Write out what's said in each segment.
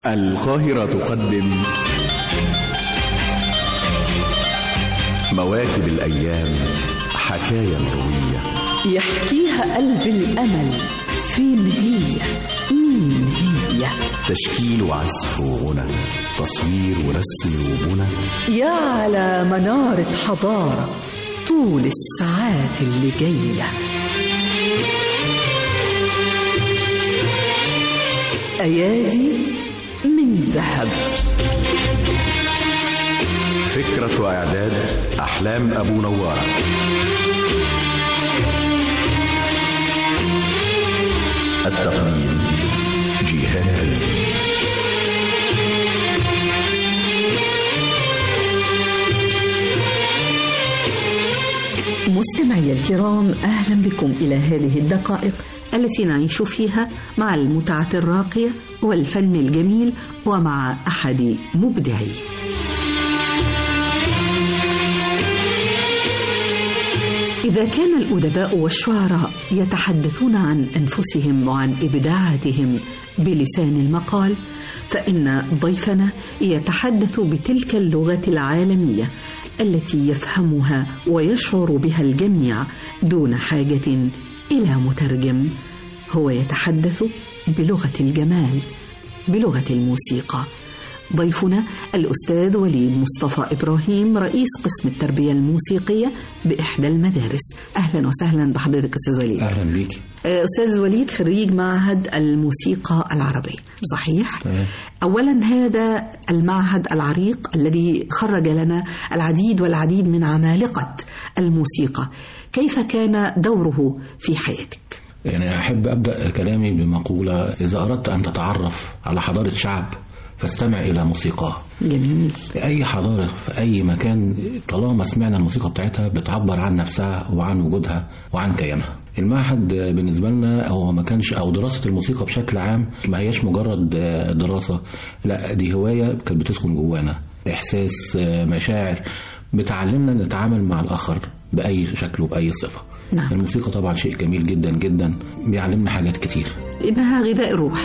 القاهرة تقدم مواكب الأيام حكاية مروية يحكيها قلب الأمل فين هي مين هي تشكيل وعزف وغنى تصوير ورسم وبنى يا على منارة حضارة طول الساعات اللي جاية أيادي من ذهب فكرة وإعداد أحلام أبو نوارة التقديم جيهان ألفي مستمعي الكرام أهلا بكم إلى هذه الدقائق التي نعيش فيها مع المتعة الراقية والفن الجميل ومع أحد مبدعيه إذا كان الأدباء والشعراء يتحدثون عن أنفسهم وعن إبداعاتهم بلسان المقال فإن ضيفنا يتحدث بتلك اللغة العالمية التي يفهمها ويشعر بها الجميع دون حاجة إلى مترجم هو يتحدث بلغة الجمال بلغة الموسيقى ضيفنا الأستاذ وليد مصطفى إبراهيم رئيس قسم التربية الموسيقية بإحدى المدارس أهلا وسهلا بحضرتك أستاذ وليد اهلا بيك أستاذ وليد خريج معهد الموسيقى العربية صحيح؟ تمام. أولا هذا المعهد العريق الذي خرج لنا العديد والعديد من عمالقة الموسيقى كيف كان دوره في حياتك؟ يعني احب ابدا كلامي بمقوله اذا اردت ان تتعرف على حضاره شعب فاستمع الى موسيقاه جميل اي حضاره في اي مكان طالما سمعنا الموسيقى بتاعتها بتعبر عن نفسها وعن وجودها وعن كيانها المعهد بالنسبه لنا هو ما كانش او دراسه الموسيقى بشكل عام ما هياش مجرد دراسه لا دي هوايه كانت بتسكن جوانا احساس مشاعر بتعلمنا نتعامل مع الاخر باي شكل وباي صفه نعم. الموسيقى طبعا شيء جميل جدا جدا بيعلمنا حاجات كتير إنها غذاء الروح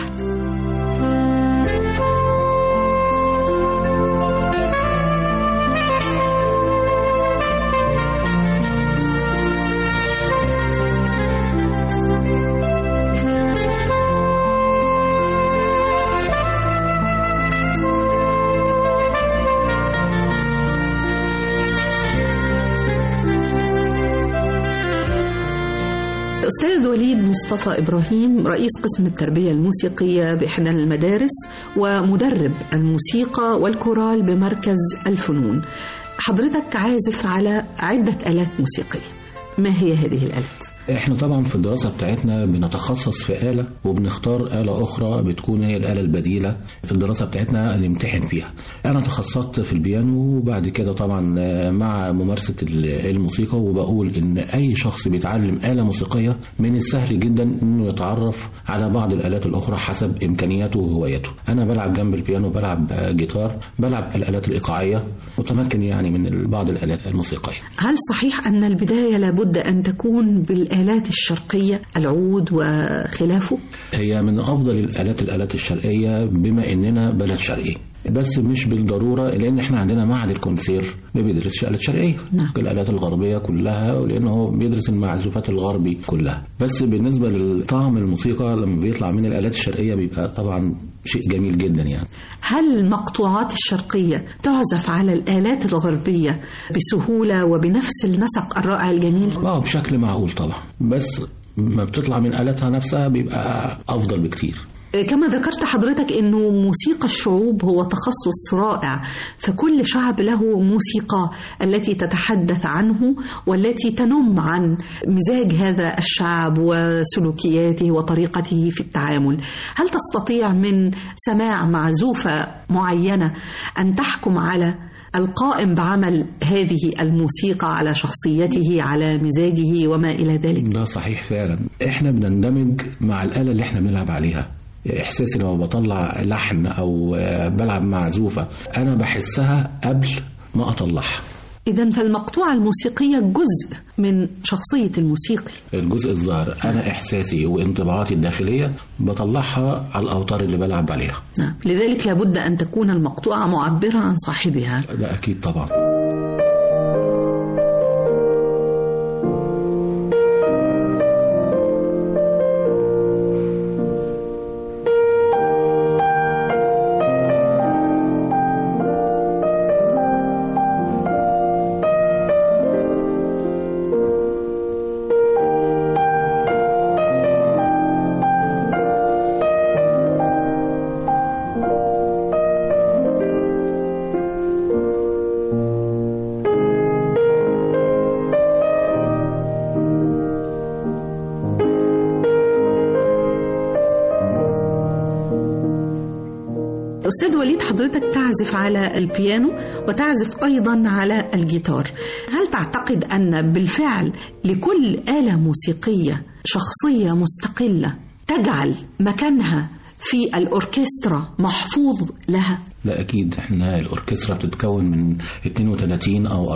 أستاذ وليد مصطفى إبراهيم رئيس قسم التربية الموسيقية بإحدى المدارس ومدرب الموسيقى والكورال بمركز الفنون حضرتك عازف على عدة آلات موسيقية ما هي هذه الآلات؟ احنا طبعا في الدراسة بتاعتنا بنتخصص في آلة وبنختار آلة أخرى بتكون هي الآلة البديلة في الدراسة بتاعتنا نمتحن فيها أنا تخصصت في البيانو وبعد كده طبعا مع ممارسة الموسيقى وبقول إن أي شخص بيتعلم آلة موسيقية من السهل جدا إنه يتعرف على بعض الآلات الأخرى حسب إمكانياته وهواياته أنا بلعب جنب البيانو بلعب جيتار بلعب الآلات الإيقاعية متمكن يعني من بعض الآلات الموسيقية هل صحيح أن البداية لابد أن تكون بالآلات الشرقية العود وخلافه؟ هي من افضل الالات الالات الشرقيه بما اننا بلد شرقي بس مش بالضروره لان احنا عندنا معهد الكونسير ما بيدرسش الات شرقيه نعم. الالات الغربيه كلها لانه هو بيدرس المعزوفات الغربي كلها بس بالنسبه لطعم الموسيقى لما بيطلع من الالات الشرقيه بيبقى طبعا شيء جميل جدا يعني هل المقطوعات الشرقية تعزف على الآلات الغربية بسهولة وبنفس النسق الرائع الجميل؟ اه بشكل معقول طبعا بس ما بتطلع من آلاتها نفسها بيبقى أفضل بكتير كما ذكرت حضرتك انه موسيقى الشعوب هو تخصص رائع فكل شعب له موسيقى التي تتحدث عنه والتي تنم عن مزاج هذا الشعب وسلوكياته وطريقته في التعامل هل تستطيع من سماع معزوفة معينة أن تحكم على القائم بعمل هذه الموسيقى على شخصيته على مزاجه وما إلى ذلك ده صحيح فعلا احنا بنندمج مع الآلة اللي احنا بنلعب عليها احساسي لما بطلع لحن او بلعب معزوفه انا بحسها قبل ما اطلعها إذا فالمقطوعة الموسيقية جزء من شخصية الموسيقي الجزء الظاهر انا احساسي وانطباعاتي الداخليه بطلعها على الاوتار اللي بلعب عليها نعم لذلك لابد أن تكون المقطوعة معبرة عن صاحبها ده اكيد طبعا أستاذ وليد حضرتك تعزف على البيانو وتعزف أيضا على الجيتار هل تعتقد أن بالفعل لكل آلة موسيقية شخصية مستقلة تجعل مكانها في الأوركسترا محفوظ لها لا اكيد احنا الاوركسترا بتتكون من 32 او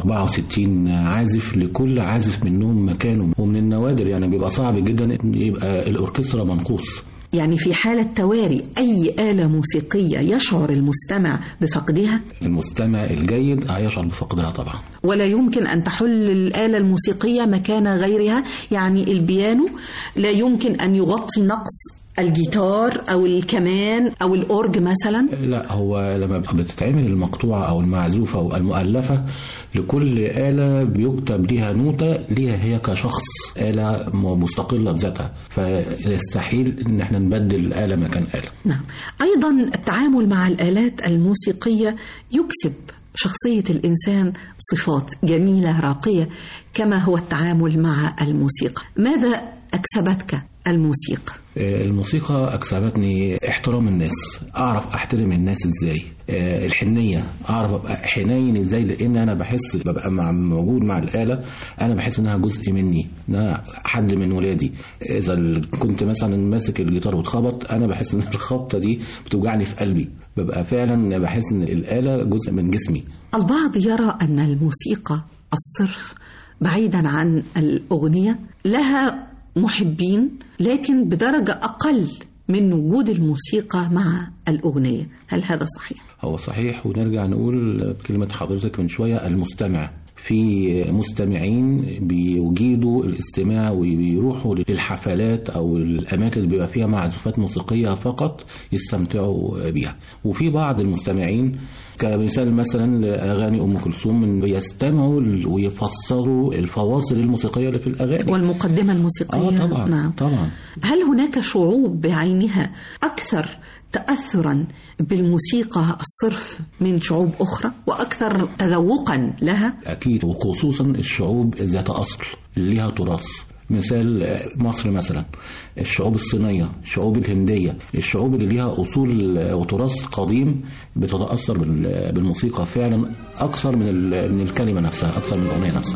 64 عازف لكل عازف منهم مكانه ومن النوادر يعني بيبقى صعب جدا ان يبقى الاوركسترا منقوص يعني في حالة تواري أي آلة موسيقية يشعر المستمع بفقدها المستمع الجيد هيشعر بفقدها طبعا ولا يمكن أن تحل الآلة الموسيقية مكان غيرها يعني البيانو لا يمكن أن يغطي نقص الجيتار أو الكمان أو الأورج مثلا لا هو لما بتتعمل المقطوعة أو المعزوفة أو المؤلفة لكل آلة بيكتب ليها نوتة ليها هي كشخص آلة م- مستقلة بذاتها فيستحيل إن احنا نبدل آلة مكان آلة نعم أيضا التعامل مع الآلات الموسيقية يكسب شخصية الإنسان صفات جميلة راقية كما هو التعامل مع الموسيقى ماذا أكسبتك الموسيقى؟ الموسيقى أكسبتني احترام الناس أعرف أحترم الناس إزاي آه، الحنية أعرف أبقى حنين إزاي لأن أنا بحس ببقى مع موجود مع الآلة أنا بحس إنها جزء مني إنها حد من ولادي إذا ال- كنت مثلا ماسك الجيتار واتخبط أنا بحس إن الخبطة دي بتوجعني في قلبي ببقى فعلا بحس إن الآلة جزء من جسمي البعض يرى أن الموسيقى الصرف بعيدا عن الأغنية لها محبين لكن بدرجة أقل من وجود الموسيقى مع الأغنية هل هذا صحيح؟ هو صحيح ونرجع نقول كلمة حضرتك من شوية المستمع في مستمعين بيجيدوا الاستماع وبيروحوا للحفلات او الاماكن اللي بيبقى فيها معزوفات موسيقيه فقط يستمتعوا بيها وفي بعض المستمعين كمثال مثلا لاغاني ام كلثوم إن بيستمعوا ويفسروا الفواصل الموسيقيه اللي في الاغاني والمقدمة الموسيقية اه طبعا نعم طبعا هل هناك شعوب بعينها أكثر تأثرا بالموسيقى الصرف من شعوب أخرى وأكثر تذوقا لها أكيد وخصوصا الشعوب ذات أصل اللي ليها تراث مثال آه، مصر مثلا الشعوب الصينية الشعوب الهندية الشعوب اللي ليها أصول آه، وتراث قديم بتتأثر بال- بالموسيقى فعلا أكثر من ال- من الكلمة نفسها أكثر من الأغنية نفسها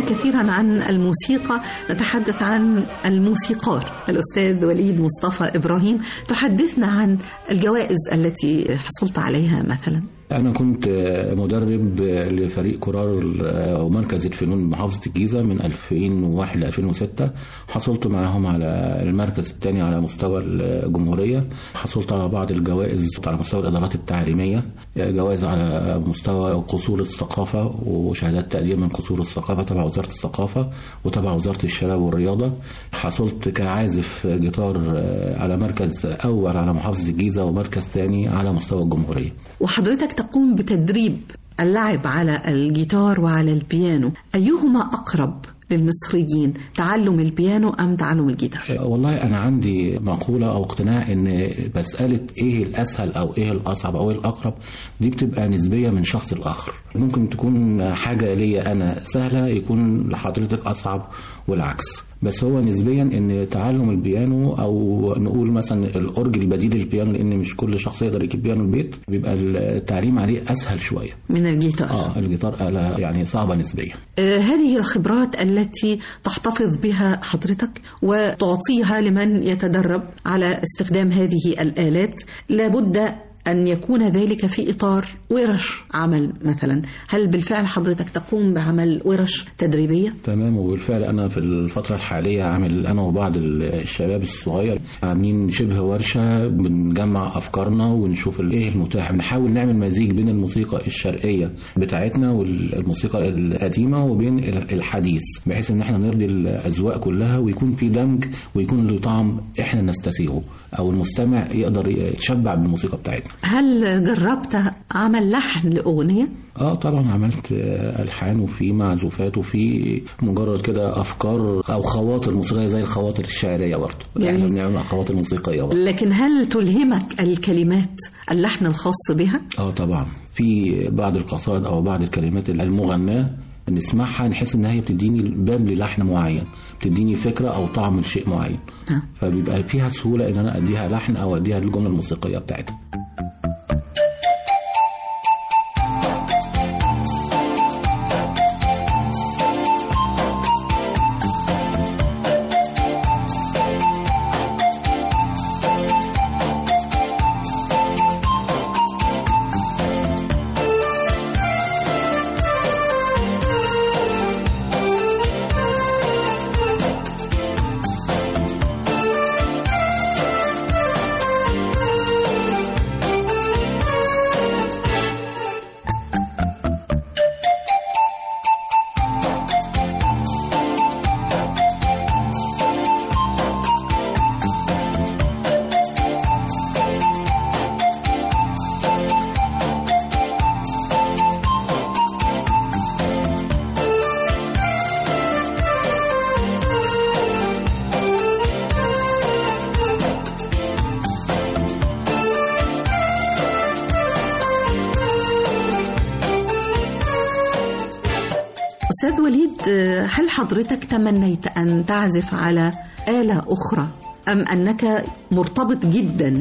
كثيرا عن الموسيقى نتحدث عن الموسيقار الأستاذ وليد مصطفى إبراهيم تحدثنا عن الجوائز التي حصلت عليها مثلا أنا كنت مدرب لفريق كرار ومركز الفنون بمحافظة الجيزة من 2001 ل 2006 حصلت معهم على المركز الثاني على مستوى الجمهورية حصلت على بعض الجوائز على مستوى الإدارات التعليمية جوائز على مستوى قصور الثقافة وشهادات تقدير من قصور الثقافة تبع وزارة الثقافة وتبع وزارة الشباب والرياضة حصلت كعازف جيتار على مركز أول على محافظة الجيزة ومركز ثاني على مستوى الجمهورية وحضرتك تقوم بتدريب اللعب على الجيتار وعلى البيانو أيهما أقرب للمصريين تعلم البيانو أم تعلم الجيتار والله أنا عندي مقولة أو اقتناع إن مسألة إيه الأسهل أو إيه الأصعب أو إيه الأقرب دي بتبقى نسبية من شخص لآخر ممكن تكون حاجة ليا أنا سهلة يكون لحضرتك أصعب والعكس بس هو نسبيا ان تعلم البيانو او نقول مثلا الاورج البديل للبيانو لان مش كل شخص يقدر يجيب بيانو البيت بيبقى التعليم عليه اسهل شويه من الجيتار اه الجيتار آلة يعني صعبه نسبيا آه هذه الخبرات التي تحتفظ بها حضرتك وتعطيها لمن يتدرب على استخدام هذه الآلات لابد أن يكون ذلك في إطار ورش عمل مثلا هل بالفعل حضرتك تقوم بعمل ورش تدريبية؟ تمام وبالفعل أنا في الفترة الحالية عامل أنا وبعض الشباب الصغير عاملين شبه ورشة بنجمع أفكارنا ونشوف إيه المتاح بنحاول نعمل مزيج بين الموسيقى الشرقية بتاعتنا والموسيقى القديمة وبين الحديث بحيث إن احنا نرضي الأذواق كلها ويكون في دمج ويكون له طعم احنا نستسيغه أو المستمع يقدر يتشبع بالموسيقى بتاعتنا هل جربت عمل لحن لأغنية؟ اه طبعا عملت الحان وفي معزوفات وفي مجرد كده افكار او خواطر موسيقيه زي الخواطر الشعريه برضه يعني بنعمل خواطر موسيقيه برضه لكن هل تلهمك الكلمات اللحن الخاص بها؟ اه طبعا في بعض القصائد او بعض الكلمات المغناه نسمعها نحس ان هي بتديني باب للحن معين بتديني فكره او طعم لشيء معين ها. فبيبقى فيها سهوله ان انا اديها لحن او اديها الجمله الموسيقيه بتاعتها أستاذ وليد هل حضرتك تمنيت أن تعزف على آلة أخرى أم أنك مرتبط جدا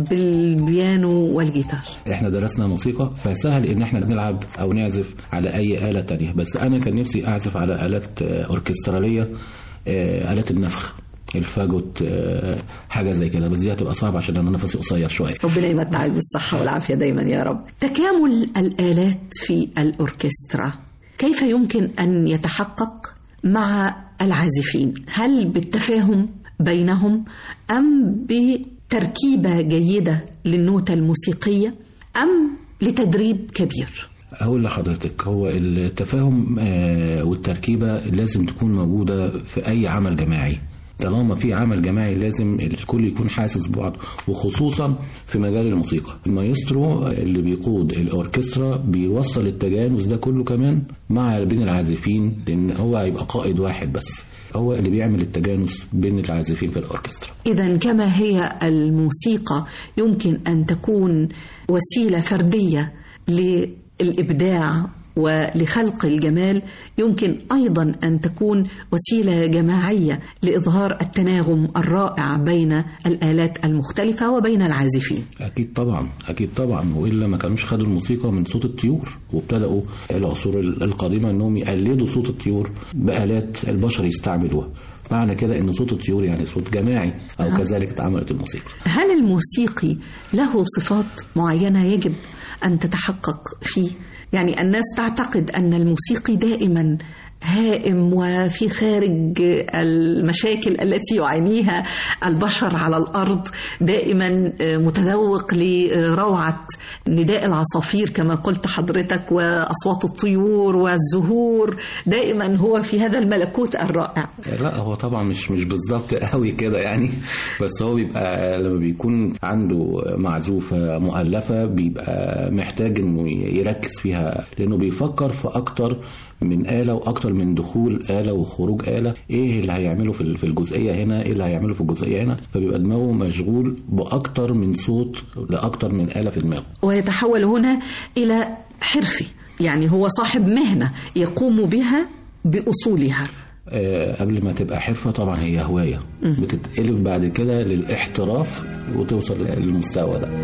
بالبيانو والجيتار احنا درسنا موسيقى فسهل ان احنا نلعب او نعزف على اي آلة تانية بس انا كان نفسي اعزف على آلات اوركسترالية آلات النفخ الفاجوت حاجه زي كده بس دي هتبقى صعبه عشان انا نفسي قصير شويه ربنا يمتعك بالصحه والعافيه دايما يا رب تكامل الالات في الاوركسترا كيف يمكن ان يتحقق مع العازفين هل بالتفاهم بينهم ام بتركيبه جيده للنوته الموسيقيه ام لتدريب كبير أقول لحضرتك هو التفاهم والتركيبة لازم تكون موجودة في أي عمل جماعي طالما في عمل جماعي لازم الكل يكون حاسس ببعض وخصوصا في مجال الموسيقى المايسترو اللي بيقود الاوركسترا بيوصل التجانس ده كله كمان مع بين العازفين لان هو هيبقى قائد واحد بس هو اللي بيعمل التجانس بين العازفين في الاوركسترا اذا كما هي الموسيقى يمكن ان تكون وسيله فرديه للابداع ولخلق الجمال يمكن ايضا ان تكون وسيله جماعيه لاظهار التناغم الرائع بين الالات المختلفه وبين العازفين. اكيد طبعا اكيد طبعا والا ما كانوش خدوا الموسيقى من صوت الطيور وابتدأوا العصور القديمه انهم يقلدوا صوت الطيور بالات البشر يستعملوها. معنى كده ان صوت الطيور يعني صوت جماعي او نعم. كذلك اتعملت الموسيقى. هل الموسيقي له صفات معينه يجب ان تتحقق فيه؟ يعني الناس تعتقد ان الموسيقي دائما هائم وفي خارج المشاكل التي يعانيها البشر على الارض دائما متذوق لروعه نداء العصافير كما قلت حضرتك واصوات الطيور والزهور دائما هو في هذا الملكوت الرائع لا هو طبعا مش مش بالظبط قوي كده يعني بس هو بيبقى لما بيكون عنده معزوفة مؤلفة بيبقى محتاج انه يركز فيها لانه بيفكر في اكتر من آلة وأكتر من دخول آلة وخروج آلة إيه اللي هيعمله في في الجزئية هنا إيه اللي هيعمله في الجزئية هنا فبيبقى دماغه مشغول بأكتر من صوت لأكتر من آلة في دماغه ويتحول هنا إلى حرفي يعني هو صاحب مهنة يقوم بها بأصولها آه، قبل ما تبقى حرفة طبعا هي هواية بتتقلب بعد كده للاحتراف وتوصل للمستوى ده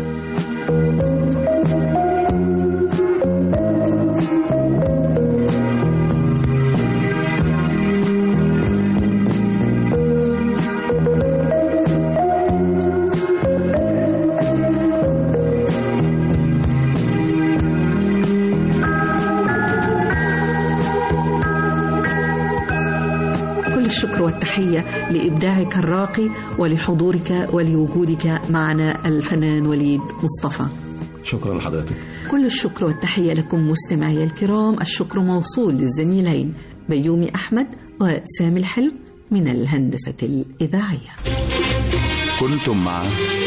كل الشكر والتحية لإبداعك الراقي ولحضورك ولوجودك معنا الفنان وليد مصطفى شكرا لحضرتك كل الشكر والتحية لكم مستمعي الكرام الشكر موصول للزميلين بيومي أحمد وسامي الحلو من الهندسة الإذاعية كنتم مع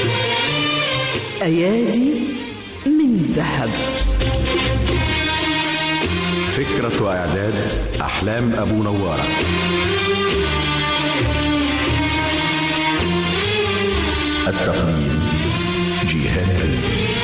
أيادي من ذهب فكرة وإعداد أحلام أبو نوارة التقديم جيهان ألفي